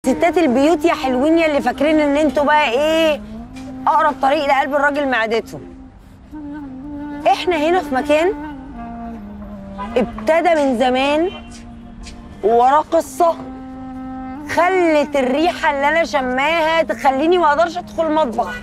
ستات البيوت يا حلوين يا اللي فاكرين ان انتوا بقى ايه اقرب طريق لقلب الراجل معدته احنا هنا في مكان ابتدى من زمان وراه قصه خلت الريحه اللي انا شماها تخليني ما اقدرش ادخل المطبخ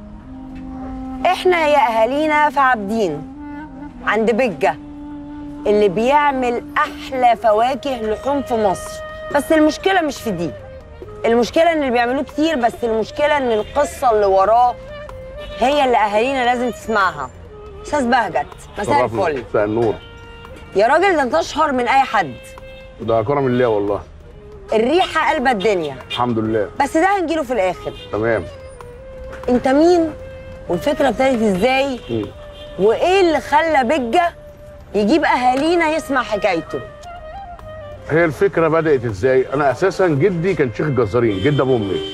احنا يا اهالينا في عابدين عند بجه اللي بيعمل احلى فواكه لحوم في مصر بس المشكله مش في دي المشكله ان اللي بيعملوه كتير بس المشكله ان القصه اللي وراه هي اللي اهالينا لازم تسمعها استاذ بهجت مساء شرفنا. الفل مساء النور يا راجل ده انت اشهر من اي حد ده كرم الله والله الريحه قلب الدنيا الحمد لله بس ده هنجيله في الاخر تمام انت مين والفكره ابتدت ازاي مم. وايه اللي خلى بجه يجيب اهالينا يسمع حكايته هي الفكره بدات ازاي انا اساسا جدي كان شيخ الجزارين جد ابو امي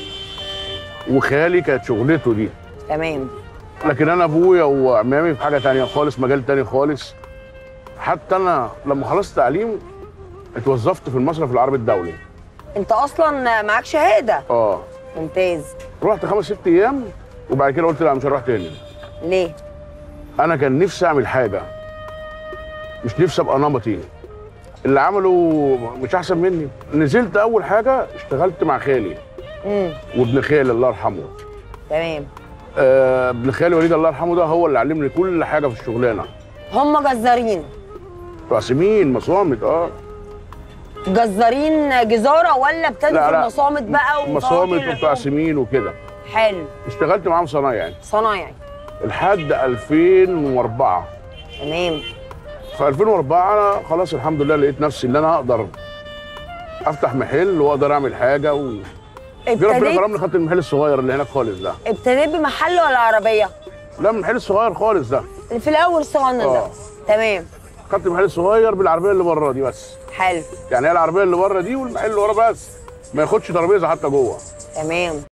وخالي كانت شغلته دي تمام لكن انا ابويا وعمامي في حاجه تانية خالص مجال تاني خالص حتى انا لما خلصت تعليم اتوظفت في المصرف العربي الدولي انت اصلا معاك شهاده اه ممتاز رحت خمس ست ايام وبعد كده قلت لا مش هروح تاني ليه انا كان نفسي اعمل حاجه مش نفسي ابقى نمطي اللي عمله مش احسن مني نزلت اول حاجه اشتغلت مع خالي امم وابن خالي الله يرحمه تمام آه ابن خالي وليد الله يرحمه ده هو اللي علمني كل حاجه في الشغلانه هم جزارين بتوع سمين مصامت اه جزارين جزاره ولا ابتدوا في المصامت بقى مصامت وفواكه وبتوع اللحوم؟ سمين وكده حلو اشتغلت معاهم صنايعي صنايعي لحد 2004 تمام في 2004 انا خلاص الحمد لله لقيت نفسي ان انا اقدر افتح محل واقدر اعمل حاجه و... جه ربنا ابتديت كرمني خدت المحل الصغير اللي هناك خالص ده ابتديت بمحل ولا عربيه لا المحل الصغير خالص ده اللي في الاول الصغنن ده آه. تمام خدت المحل الصغير بالعربيه اللي بره دي بس حلو يعني هي العربيه اللي بره دي والمحل اللي ورا بس ما ياخدش ترابيزه حتى جوه تمام